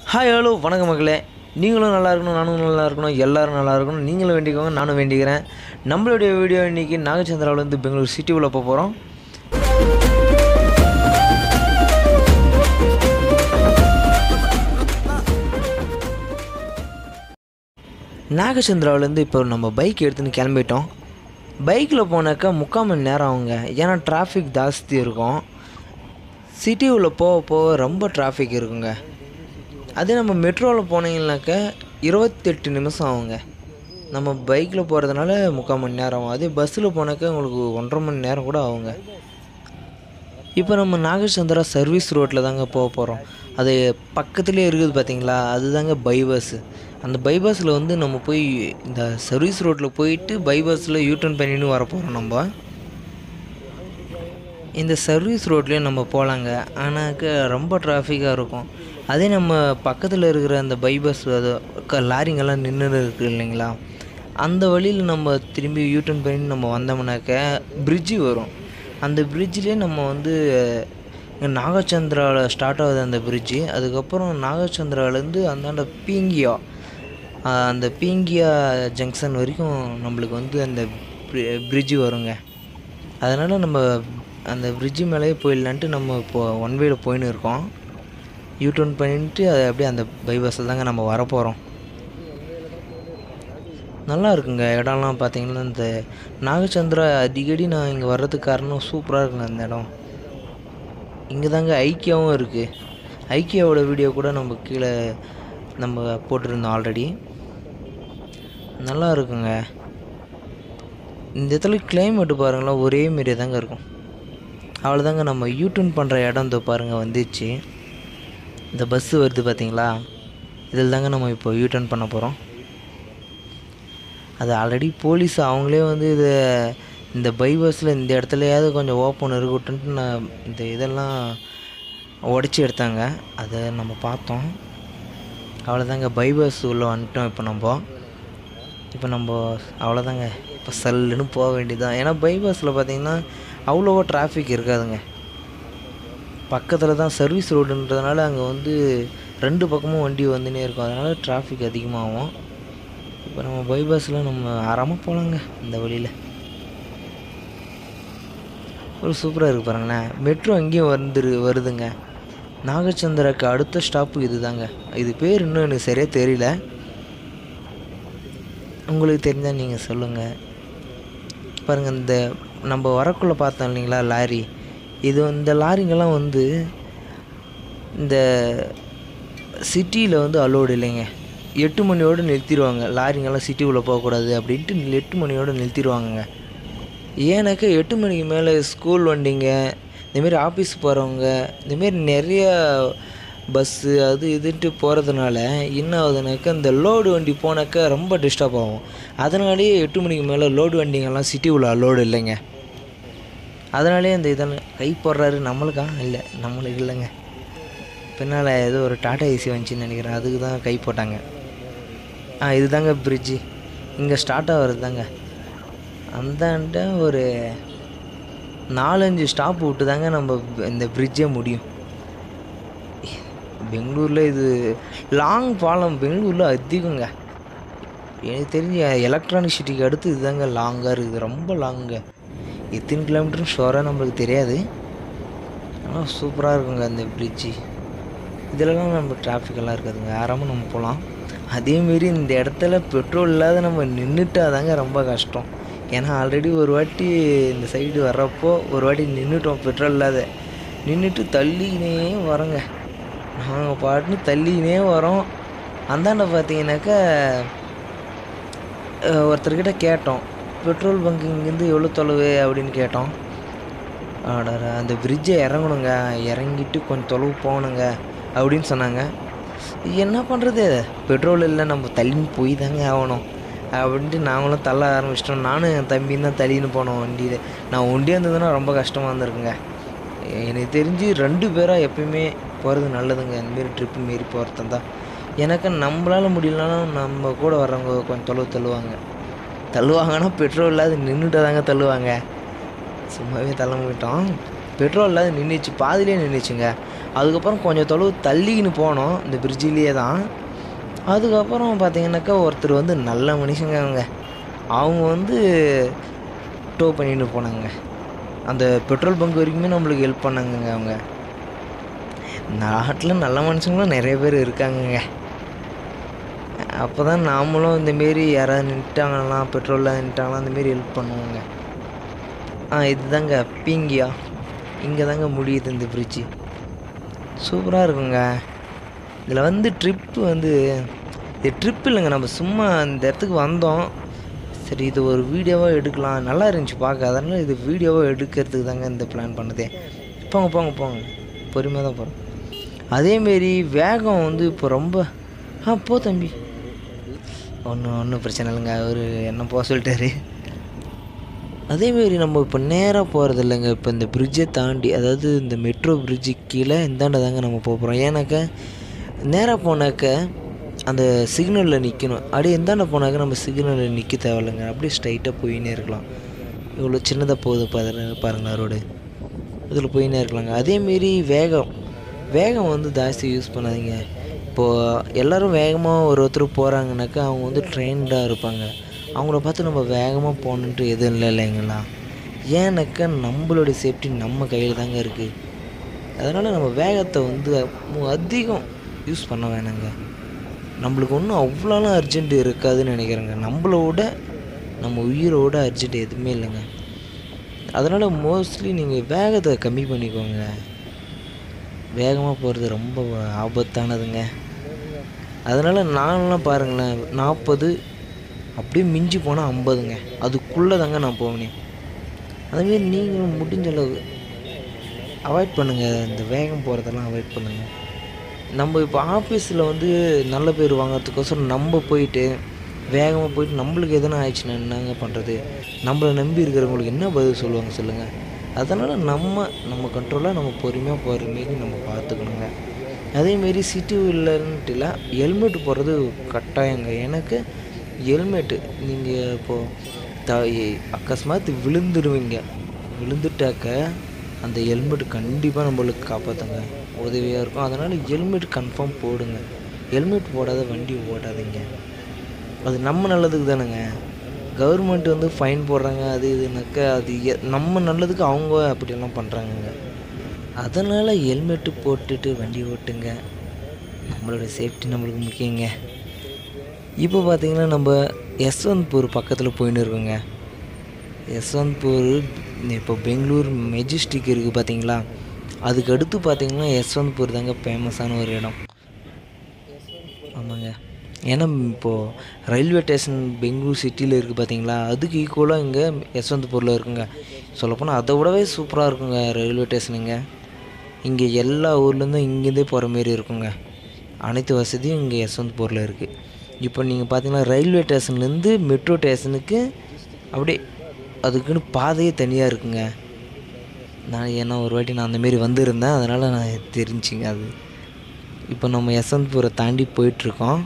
Hi hello வணக்கம் மக்களே நீங்களும் நல்லா இருக்கணும் நானும் நல்லா இருக்கணும் எல்லாரும் நல்லா இருக்கணும் நீங்களும் வேண்டிக்கோங்க நானும் வேண்டிக்கிறேன் நம்மளுடைய வீடியோ இன்றைக்கி நாகச்சந்திராவிலேருந்து பெங்களூர் சிட்டி உள்ள போக போகிறோம் நாகச்சந்திராவிலேருந்து இப்போ நம்ம பைக் எடுத்துன்னு கிளம்பிட்டோம் பைக்கில் போனாக்கா முக்கால் மணி நேரம் ஆகுங்க ஏன்னா டிராஃபிக் ஜாஸ்தி இருக்கும் சிட்டி உள்ள போக போக ரொம்ப டிராஃபிக் இருக்குங்க அதே நம்ம மெட்ரோவில் போனீங்கன்னாக்கா இருபத்தெட்டு நிமிஷம் ஆகுங்க நம்ம பைக்கில் போகிறதுனால முக்கால் மணி நேரம் ஆகும் அதே பஸ்ஸில் போனாக்கா உங்களுக்கு ஒன்றரை மணி நேரம் கூட ஆகுங்க இப்போ நம்ம நாகச்சந்திரா சர்வீஸ் ரோட்டில் தாங்க போக போகிறோம் அது பக்கத்துலேயே இருக்குது பார்த்தீங்களா அதுதாங்க பைபாஸ் அந்த பைபாஸில் வந்து நம்ம போய் இந்த சர்வீஸ் ரோட்டில் போயிட்டு பைபாஸில் யூட்டர்ன் பண்ணின்னு வர போகிறோம் நம்ம இந்த சர்வீஸ் ரோட்லேயும் நம்ம போகலாங்க ஆனாக்க ரொம்ப டிராஃபிக்காக இருக்கும் அதே நம்ம பக்கத்தில் இருக்கிற அந்த பைபாஸ் அது க- லாரிங்கெல்லாம் நின்று இருக்கு இல்லைங்களா அந்த வழியில் நம்ம திரும்பி யூட்டர்ன் பண்ணி நம்ம வந்தோம்னாக்க பிரிட்ஜு வரும் அந்த பிரிட்ஜ்லேயே நம்ம வந்து இங்கே நாகச்சந்திராவில் ஸ்டார்ட் ஆகுது அந்த பிரிட்ஜு அதுக்கப்புறம் நாகச்சந்திராவிலேருந்து அந்தாண்ட பீங்கியா ஆஹ் அந்த பீங்கியா ஜங்ஷன் வரைக்கும் நம்மளுக்கு வந்து அந்த பிரிட்ஜு வருங்க அதனால் நம்ம அந்த பிரிட்ஜு மேலேயே போயிடலான்ட்டு நம்ம இப்போ ஒன் வேல போயின்னு இருக்கோம் யூ டர்ன் பண்ணிட்டு அது அப்படியே அந்த பைபாஸில் தாங்க நம்ம வரப்போகிறோம் நல்லா இருக்குங்க இடம்லாம் பார்த்தீங்கன்னா இந்த நாகச்சந்திரா அடிக்கடி நான் இங்கே வர்றதுக்கு காரணம் சூப்பராக இருக்குங்க அந்த இடம் இங்கே தாங்க ஐக்கியாவும் இருக்குது ஐக்கியாவோட வீடியோ கூட நம்ம கீழே நம்ம போட்டிருந்தோம் ஆல்ரெடி நல்லா இருக்குங்க இந்த இடத்துல கிளைமேட்டு பாருங்களேன் ஒரே மாரியே தாங்க இருக்கும் அவ்வளோதாங்க நம்ம யூட்டர்ன் பண்ணுற இடம் இந்த பாருங்கள் வந்துச்சு இந்த பஸ்ஸு வருது பார்த்தீங்களா இதில் தாங்க நம்ம இப்போ யூட்டர்ன் பண்ண போகிறோம் அது ஆல்ரெடி போலீஸ் அவங்களே வந்து இதை இந்த பைபாஸில் இந்த இடத்துலையாவது கொஞ்சம் ஓப்பன் இருக்கட்டும்ட்டு நான் இந்த இதெல்லாம் உடச்சி எடுத்தாங்க அதை நம்ம பார்த்தோம் அவ்வளோதாங்க பைபாஸ் உள்ளே வந்துட்டோம் இப்போ நம்ம இப்போ நம்ம அவ்வளோதாங்க இப்போ சல்லுன்னு போக வேண்டியதுதான் ஏன்னா பைபாஸில் பார்த்தீங்கன்னா அவ்வளோவா டிராஃபிக் இருக்காதுங்க பக்கத்தில் தான் சர்வீஸ் ரோடுன்றதுனால அங்கே வந்து ரெண்டு பக்கமும் வண்டி வந்துனே இருக்கும் அதனால் டிராஃபிக் அதிகமாகும் இப்போ நம்ம பைபாஸில் நம்ம ஆறாமல் போகலாங்க இந்த வழியில் ஒரு சூப்பராக இருக்கு பாருங்களேன் மெட்ரோ அங்கேயும் வந்துரு வருதுங்க நாகச்சந்திராக்கு அடுத்த ஸ்டாப்பு இது தாங்க இது பேர் இன்னும் எனக்கு சரியாக தெரியல உங்களுக்கு தெரிஞ்சால் நீங்கள் சொல்லுங்கள் பாருங்கள் இந்த நம்ம வரக்குள்ளே பார்த்தோம் இல்லைங்களா லாரி இது இந்த லாரிங்கெல்லாம் வந்து இந்த சிட்டியில் வந்து அலோடு இல்லைங்க எட்டு மணியோடு நிறுத்திடுவாங்க லாரிங்கெல்லாம் சிட்டிக்குள்ளே போகக்கூடாது அப்படின்ட்டு எட்டு மணியோடு நிறுத்திடுவாங்கங்க ஏன்னாக்கா எட்டு மணிக்கு மேலே ஸ்கூல் வண்டிங்க இந்தமாரி ஆஃபீஸ் போகிறவங்க இந்தமாரி நிறைய பஸ்ஸு அது இதுன்ட்டு போகிறதுனால என்ன ஆகுதுனாக்கா இந்த லோடு வண்டி போனாக்கா ரொம்ப டிஸ்டர்ப் ஆகும் அதனாலேயே எட்டு மணிக்கு மேலே லோடு வண்டிங்கெல்லாம் சிட்டி உள்ள லோடு இல்லைங்க அதனாலே இந்த இதெல்லாம் கை போடுறாரு நம்மளுக்கா இல்லை நம்மளுக்கு இல்லைங்க பின்னால் ஏதோ ஒரு டாடா ஏசி வந்துச்சுன்னு நினைக்கிறேன் அதுக்கு தான் கை போட்டாங்க ஆ இதுதாங்க பிரிட்ஜு இங்கே ஸ்டார்ட் ஆகிறது தாங்க அந்தாண்ட ஒரு நாலஞ்சு ஸ்டாப் விட்டு தாங்க நம்ம இந்த பிரிட்ஜே முடியும் பெங்களூரில் இது லாங் பாலம் பெங்களூரில் அதிகங்க எனக்கு தெரிஞ்சு எலக்ட்ரானிக் சிட்டிக்கு அடுத்து இதுதாங்க லாங்காக இருக்குது ரொம்ப லாங்குங்க எத்தனை கிலோமீட்டரும் ஷோராக நம்மளுக்கு தெரியாது ஆனால் சூப்பராக இருக்குங்க அந்த பிரிட்ஜு இதிலலாம் நம்ம traffic எல்லாம் இருக்காதுங்க ஆறாமல் நம்ம போகலாம் அதேமாரி இந்த இடத்துல பெட்ரோல் இல்லாத நம்ம நின்றுட்டா தாங்க ரொம்ப கஷ்டம் ஏன்னா ஆல்ரெடி ஒரு வாட்டி இந்த சைடு வர்றப்போ ஒரு வாட்டி நின்றுட்டோம் பெட்ரோல் இல்லாத நின்றுட்டு தள்ளிக்கினே வரோங்க நாங்கள் பாட்டுன்னு தள்ளிக்கினே வரோம் அந்தாண்ட பார்த்தீங்கன்னாக்கா அஹ், ஒருத்தர்கிட்ட கேட்டோம் பெட்ரோல் பங்க் இங்கேருந்து எவ்வளோ தொலைவு அப்படின்னு கேட்டோம் அடடா அந்த பிரிட்ஜை இறங்கணுங்க இறங்கிட்டு கொஞ்சம் தொலைவு போகணுங்க அப்படின்னு சொன்னாங்க என்ன பண்ணுறது பெட்ரோல் இல்லை நம்ம தள்ளின்னு போய் தாங்க ஆகணும் அப்படின்ட்டு நாங்களும் தள்ள ஆரம்பிச்சிட்டோம் நானும் என் தம்பியும் தான் தள்ளின்னு போனோம் வண்டியில் நான் ஒண்டியாக இருந்ததுன்னா ரொம்ப கஷ்டமாக இருந்திருக்குங்க எனக்கு தெரிஞ்சு ரெண்டு பேராக எப்பயுமே போகிறது நல்லதுங்க இந்தமாரி ட்ரிப்பு மாரி போகிறது தான் எனக்கு நம்மளால் முடியலனாலும் நம்ம கூட வர்றவங்க கொஞ்சம் தொலைவு தள்ளுவாங்க தள்ளுவாங்கன்னா பெட்ரோல் இல்லாத நின்றுட்டு தாங்க தள்ளுவாங்க சும்மாவே தள்ள மாட்டோம் பெட்ரோல் இல்லாத நின்றுச்சு பாதிலே நின்றுச்சுங்க அதுக்கப்புறம் கொஞ்சம் தொலைவு தள்ளிக்கின்னு போனோம் இந்த பிரிட்ஜிலேயே தான் அதுக்கப்புறம் பார்த்தீங்கன்னாக்கா ஒருத்தர் வந்து நல்ல மனுஷங்க அவங்க அவங்க வந்து டோ பண்ணிட்டு போனாங்க அந்த பெட்ரோல் பங்க் வரைக்குமே நம்மளுக்கு ஹெல்ப் பண்ணாங்கங்க அவங்க நாட்டில் நல்ல மனுஷங்களும் நிறைய பேர் இருக்காங்கங்க அப்போ தான் நாமளும் இந்தமாரி யாராவது நின்ட்டாங்கன்னா பெட்ரோலில் நின்ட்டாங்கன்னா இந்தமாரி ஹெல்ப் பண்ணுவோங்க ஆ இதுதாங்க பீங்கியா இங்கே தாங்க முடியுது இந்த பிரிட்ஜு சூப்பராக இருக்குங்க இதில் வந்து ட்ரிப்பு வந்து இது ட்ரிப் இல்லைங்க நம்ம சும்மா இந்த இடத்துக்கு வந்தோம் சரி இது ஒரு வீடியோவாக எடுக்கலாம் நல்லா இருந்துச்சு பார்க்க அதனால் இது வீடியோவாக எடுக்கிறதுக்கு தாங்க இந்த பிளான் பண்ணதே போங்க போங்க போங்க பொறுமையாக தான் போகிறோம் அதேமாரி வேகம் வந்து இப்போ ரொம்ப ஆ போ தம்பி ஒன்றும் ஒன்றும் பிரச்சனை இல்லைங்க அவர் என்ன போக சொல்லிட்டாரு அதேமாரி நம்ம இப்போ நேராக போகிறது இல்லைங்க இப்போ இந்த பிரிட்ஜை தாண்டி அதாவது இந்த மெட்ரோ பிரிட்ஜு கீழே இந்தாண்ட தாங்க நம்ம போக போகிறோம் ஏன்னாக்கா நேராக போனாக்க அந்த சிக்னலில் நிற்கணும் அப்படியே எந்தாண்ட போனாக்க நம்ம சிக்னலில் நிற்க தேவையில்லைங்க அப்படியே ஸ்ட்ரைட்டாக போயின்னே இருக்கலாம் இவ்வளோ சின்னதாக போகுது பாரு பாருங்களா ரோடு இதில் போயின்னே இருக்கலாங்க அதேமாரி வேகம் வேகம் வந்து ஜாஸ்தி யூஸ் பண்ணாதீங்க இப்போது எல்லோரும் வேகமாக ஒரு ஒருத்தர் போகிறாங்கனாக்கா அவங்க வந்து ட்ரெயின்டாக இருப்பாங்க அவங்கள பார்த்து நம்ம வேகமாக போகணுன்ட்டு எதுவும் இல்லை இல்லைங்களா ஏன்னாக்கா நம்மளுடைய சேஃப்டி நம்ம கையில் தாங்க இருக்குது அதனால் நம்ம வேகத்தை வந்து மு- அதிகம் யூஸ் பண்ண வேணாங்க நம்மளுக்கு ஒன்றும் அவ்வளோலாம் அர்ஜென்ட் இருக்காதுன்னு நினைக்கிறேங்க நம்மளோட நம்ம உயிரோட அர்ஜென்ட் எதுவுமே இல்லைங்க அதனால் மோஸ்ட்லி நீங்கள் வேகத்தை கம்மி பண்ணிக்கோங்க வேகமாக போகிறது ரொம்ப ஆபத்தானதுங்க அதனால் நான்லாம் பாருங்களேன் நாற்பது அப்படியே மிஞ்சி போனால் ஐம்பதுங்க அதுக்குள்ளே தாங்க நான் போவேனே அதேமாரி நீங்களும் முடிஞ்ச அளவு அவாய்ட் பண்ணுங்கள் இந்த வேகம் போகிறதெல்லாம் அவாய்ட் பண்ணுங்கள் நம்ம இப்போ ஆஃபீஸில் வந்து நல்ல பேர் வாங்குறதுக்கோசரம் நம்ம போயிட்டு வேகமாக போயிட்டு நம்மளுக்கு எதனா ஆயிடுச்சுன்னா என்னங்க பண்ணுறது நம்மளை நம்பி இருக்கிறவங்களுக்கு என்ன பதில் சொல்லுவாங்க சொல்லுங்கள் அதனால் நம்ம நம்ம கண்ட்ரோலாக நம்ம பொறுமையாக போகிற மாரி நம்ம பார்த்துக்கணுங்க அதேமாரி சிட்டி இல்லைன்ட்டு இல்லை ஹெல்மெட் போடுறது கட்டாயங்க எனக்கு ஹெல்மெட்டு நீங்கள் இப்போது த அக்கஸ்மாத்து விழுந்துடுவீங்க விழுந்துட்டாக்க அந்த ஹெல்மெட் கண்டிப்பாக நம்மளுக்கு காப்பாற்றுங்க உதவியாக இருக்கும் அதனால் ஹெல்மெட் கன்ஃபார்ம் போடுங்க ஹெல்மெட் போடாத வண்டி ஓட்டாதீங்க அது நம்ம நல்லதுக்கு தானேங்க கவர்மெண்ட் வந்து ஃபைன் போடுறாங்க அது இதுனாக்கா அது எ- நம்ம நல்லதுக்கு அவங்க அப்படியெல்லாம் பண்ணுறாங்கங்க அதனால் ஹெல்மெட்டு போட்டுட்டு வண்டி ஓட்டுங்க நம்மளோட சேஃப்டி நம்மளுக்கு முக்கியங்க இப்போ பார்த்தீங்கன்னா நம்ம யஸ்வந்த்பூர் பக்கத்தில் போயின்னு இருக்கோங்க யஸ்வந்த்பூர் இப்போ பெங்களூர் மெஜிஸ்டிக் இருக்குது பார்த்தீங்களா அதுக்கு அடுத்து பார்த்தீங்கன்னா யஸ்வந்த்பூர் தாங்க ஃபேமஸான ஒரு இடம் ஆமாங்க ஏன்னா இப்போது ரயில்வே ஸ்டேஷன் பெங்களூர் சிட்டியில் இருக்குது பார்த்தீங்களா அதுக்கு ஈக்குவலாக இங்கே யஸ்வந்த்பூரில் இருக்குங்க சொல்லப்போனால் அதை விடவே சூப்பராக இருக்குங்க ரயில்வே ஸ்டேஷனுங்க இங்கே எல்லா ஊர்லேருந்தும் இங்கேருந்தே போகிற மாரி இருக்குங்க அனைத்து வசதியும் இங்கே யஸ்வந்த்பூரில் இருக்குது இப்போ நீங்கள் பார்த்தீங்கன்னா ரயில்வே ஸ்டேஷன்லேருந்து மெட்ரோ ஸ்டேஷனுக்கு அப்படியே அதுக்குன்னு பாதையே தனியாக இருக்குங்க நான் ஏன்னா ஒரு வாட்டி நான் அந்தமாரி வந்திருந்தேன் அதனால் நான் தெரிஞ்சுங்க அது இப்போ நம்ம யஸ்வந்த்பூரை தாண்டி போயிட்டுருக்கோம்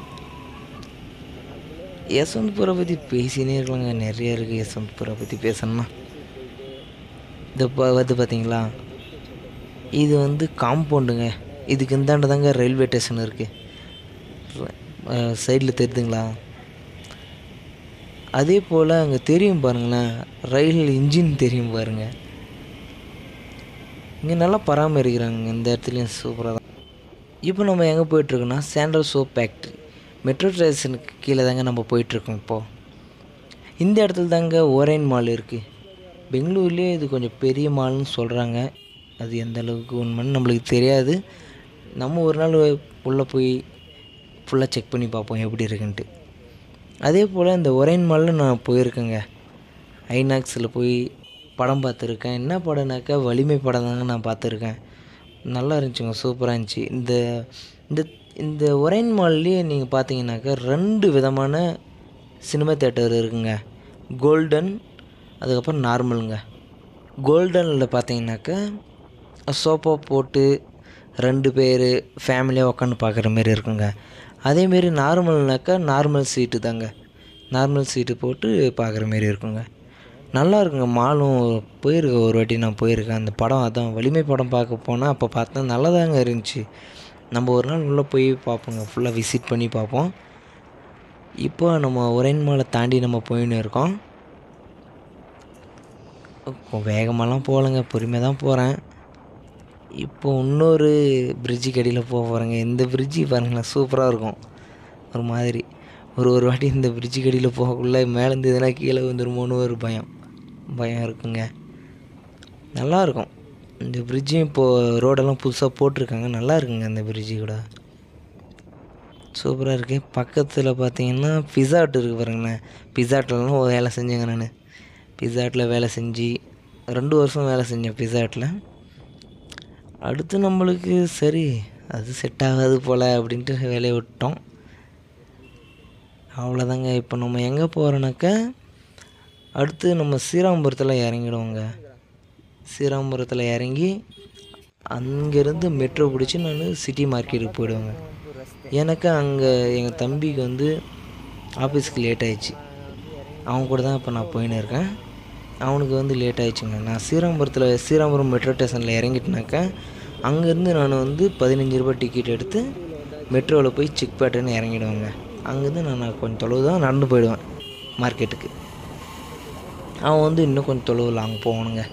யஸ்வந்த்பூரை பற்றி பேசினே இருக்கலாங்க நிறைய இருக்குது யஸ்வந்த்பூரை பற்றி பேசணும்னா இந்த இப்போ வந்து பார்த்தீங்களா இது வந்து காம்பவுண்டுங்க இதுக்கு இந்தாண்ட தாங்க ரயில்வே ஸ்டேஷன் இருக்குது சைடில் தெரியுதுங்களா அதே போல் அங்கே தெரியும் பாருங்களேன் ரயில் இன்ஜின் தெரியும் பாருங்க இங்கே நல்லா பராமரிக்கிறாங்க இந்த இடத்துலையும் சூப்பராக தான் இப்போ நம்ம எங்கே போயிட்டுருக்கோன்னா சாண்டல் சோப் ஃபேக்ட்ரி மெட்ரோ ஸ்டேஷனுக்கு கீழே தாங்க நம்ம போயிட்டுருக்கோம் இப்போது இந்த இடத்துல தாங்க ஓரைன் மால் இருக்குது பெங்களூர்லேயே இது கொஞ்சம் பெரிய மால்னு சொல்கிறாங்க அது எந்த அளவுக்கு உண்மைன்னு நம்மளுக்கு தெரியாது நம்ம ஒரு நாள் உள்ளே போய் ஃபுல்லாக செக் பண்ணி பார்ப்போம் எப்படி இருக்குன்ட்டு அதே போல் இந்த ஒரைன் மாலில் நான் போயிருக்கேங்க ஐநாக்ஸில் போய் படம் பார்த்துருக்கேன் என்ன படம்னாக்கா வலிமை படம் தாங்க நான் பார்த்துருக்கேன் நல்லா இருந்துச்சுங்க சூப்பராக இருந்துச்சு இந்த இந்த இந்த ஒரைன் மால்லேயே நீங்கள் பார்த்தீங்கன்னாக்கா ரெண்டு விதமான சினிமா தேட்டர் இருக்குங்க கோல்டன் அதுக்கப்புறம் நார்மலுங்க கோல்டனில் பார்த்தீங்கன்னாக்கா சோஃபா போட்டு ரெண்டு பேர் ஃபேமிலியாக உட்காந்து பார்க்குற மாரி இருக்குங்க அதேமாரி நார்மல்னாக்கா நார்மல் சீட்டு தாங்க நார்மல் சீட்டு போட்டு பார்க்குற மாரி இருக்குங்க நல்லா இருக்குங்க மாலும் போயிருக்கேன் ஒரு வாட்டி நான் போயிருக்கேன் அந்த படம் அதான் வலிமை படம் பார்க்க போனால் அப்போ பார்த்தா நல்லாதாங்க இருந்துச்சு நம்ம ஒரு நாள் உள்ளே போய் பார்ப்போங்க ஃபுல்லாக விசிட் பண்ணி பார்ப்போம் இப்போ நம்ம உரையன் மாலை தாண்டி நம்ம போயின்னு இருக்கோம் இப்போ வேகமாலாம் போகலைங்க பொறுமையாக தான் போகிறேன் இப்போ இன்னொரு பிரிட்ஜுக்கு அடியில் போக போகிறேங்க இந்த பிரிட்ஜு பாருங்களேன் சூப்பராக இருக்கும் ஒரு மாதிரி ஒரு ஒரு வாட்டி இந்த பிரிட்ஜுக்கு அடியில் போகக்குள்ளே மேலேருந்து எதனா கீழே வந்துருமோன்னு ஒரு பயம் பயம் இருக்குங்க நல்லாயிருக்கும் இந்த பிரிட்ஜும் இப்போது ரோடெல்லாம் புதுசாக போட்டிருக்காங்க நல்லா இருக்குங்க இந்த பிரிட்ஜு கூட சூப்பராக இருக்குது பக்கத்தில் பார்த்தீங்கன்னா பிஸாட் இருக்குது பாருங்களேன் பிஸாட்லலாம் ஒரு வேலை செஞ்சேங்க நான் பிஸாட்டில் வேலை செஞ்சு ரெண்டு வருஷம் வேலை செஞ்சேன் பிஸாட்டில் அடுத்து நம்மளுக்கு சரி அது செட் ஆகாது போல் அப்படின்ட்டு வேலையை விட்டோம் அவ்வளோதாங்க இப்போ நம்ம எங்கே போகிறோன்னாக்கா அடுத்து நம்ம ஸ்ரீராம்புரத்தில் இறங்கிடுவோங்க ஸ்ரீராம்புரத்தில் இறங்கி அங்கேருந்து மெட்ரோ பிடிச்சி நான் சிட்டி மார்க்கெட்டுக்கு போயிடுவேங்க எனக்கு அங்கே எங்கள் தம்பிக்கு வந்து ஆஃபீஸ்க்கு லேட் ஆயிடுச்சு அவன் கூட தான் இப்போ நான் போயின்னு இருக்கேன் அவனுக்கு வந்து லேட் ஆயிடுச்சுங்க நான் ஸ்ரீராம்புரத்தில் ஸ்ரீராம்புரம் மெட்ரோ ஸ்டேஷனில் இறங்கிட்டேனாக்கா அங்கேருந்து நான் வந்து பதினஞ்சு ரூபாய் டிக்கெட் எடுத்து மெட்ரோவில் போய் சிக்பேட்டைன்னு இறங்கிடுவேங்க அங்கேருந்து நான் கொஞ்சம் தொலைவு தான் நடந்து போயிடுவேன் மார்க்கெட்டுக்கு அவன் வந்து இன்னும் கொஞ்சம் தொலைவு லாங் போகணுங்க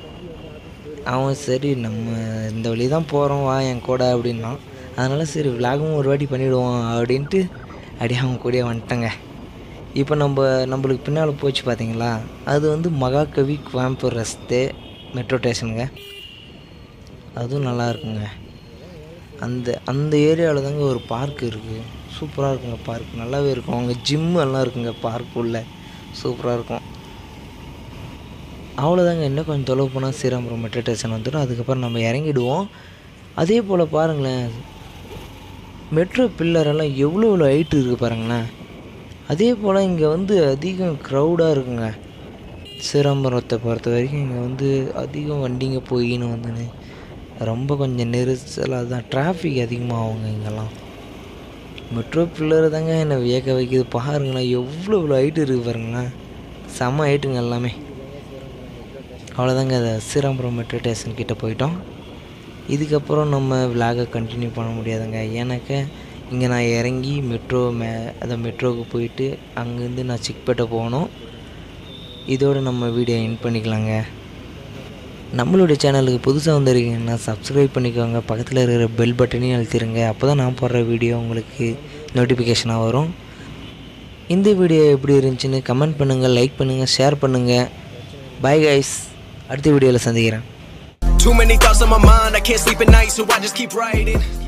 அவன் சரி நம்ம இந்த வழி தான் போகிறோம் வா என் கூட அப்படின்னான் அதனால் சரி விலாகும் ஒரு வாட்டி பண்ணிவிடுவோம் அப்படின்ட்டு அப்படியே அவன் கூடயே வந்துட்டேங்க இப்போ நம்ம நம்மளுக்கு பின்னால் போச்சு பார்த்தீங்களா அது வந்து மகாகவி கோயம்புத்தூர் ரஸ்தே மெட்ரோ ஸ்டேஷனுங்க அதுவும் நல்லா இருக்குங்க அந்த அந்த ஏரியாவில் தாங்க ஒரு பார்க் இருக்குது சூப்பராக இருக்குங்க பார்க் நல்லாவே இருக்கும் அங்கே ஜிம்மு எல்லாம் இருக்குங்க பார்க் உள்ள சூப்பராக இருக்கும் அவ்வளோதாங்க இன்னும் கொஞ்சம் தொலைவு போனால் ஸ்ரீராமபுரம் மெட்ரோ ஸ்டேஷன் வந்துடும் அதுக்கப்புறம் நம்ம இறங்கிடுவோம் அதே போல் பாருங்களேன் மெட்ரோ பில்லரெல்லாம் எவ்வளோ எவ்வளோ ஹைட்டு இருக்குது பாருங்களேன் அதே போல் இங்கே வந்து அதிகம் க்ரௌடாக இருக்குங்க ஸ்ரீராம்பரத்தை பொறுத்த வரைக்கும் இங்கே வந்து அதிகம் வண்டிங்க போயின்னு வந்துன்னு ரொம்ப கொஞ்சம் நெரிசலாக தான் டிராஃபிக் அதிகமாகுங்க இங்கெல்லாம் மெட்ரோ பில்லர் தாங்க என்னை வியக்க வைக்குது பாருங்களேன் எவ்வளோ இவ்வளோ ஹைட்டு இருக்குது பாருங்களேன் செம்ம ஹைட்டுங்க எல்லாமே அவ்வளோதாங்க அதை ஸ்ரீராம்பரம் மெட்ரோ ஸ்டேஷன் கிட்டே போயிட்டோம் இதுக்கப்புறம் நம்ம விலாகை கண்டினியூ பண்ண முடியாதுங்க ஏன்னாக்க இங்கே நான் இறங்கி மெட்ரோ மே அதை மெட்ரோவுக்கு போயிட்டு அங்கேருந்து நான் சிக்பேட்டை போகணும் இதோடு நம்ம வீடியோ என் பண்ணிக்கலாங்க நம்மளுடைய சேனலுக்கு புதுசாக வந்திருக்கீங்கன்னா சப்ஸ்கிரைப் பண்ணிக்கோங்க பக்கத்தில் இருக்கிற பெல் பட்டனையும் அழுத்திடுங்க அப்போ தான் நான் போடுற வீடியோ உங்களுக்கு நோட்டிஃபிகேஷனாக வரும் இந்த வீடியோ எப்படி இருந்துச்சுன்னு கமெண்ட் பண்ணுங்கள் லைக் பண்ணுங்கள் ஷேர் பண்ணுங்கள் பாய் கைஸ் அடுத்த வீடியோவில் சந்திக்கிறேன் Too many thoughts on my mind, I can't sleep at night, so I just keep writing.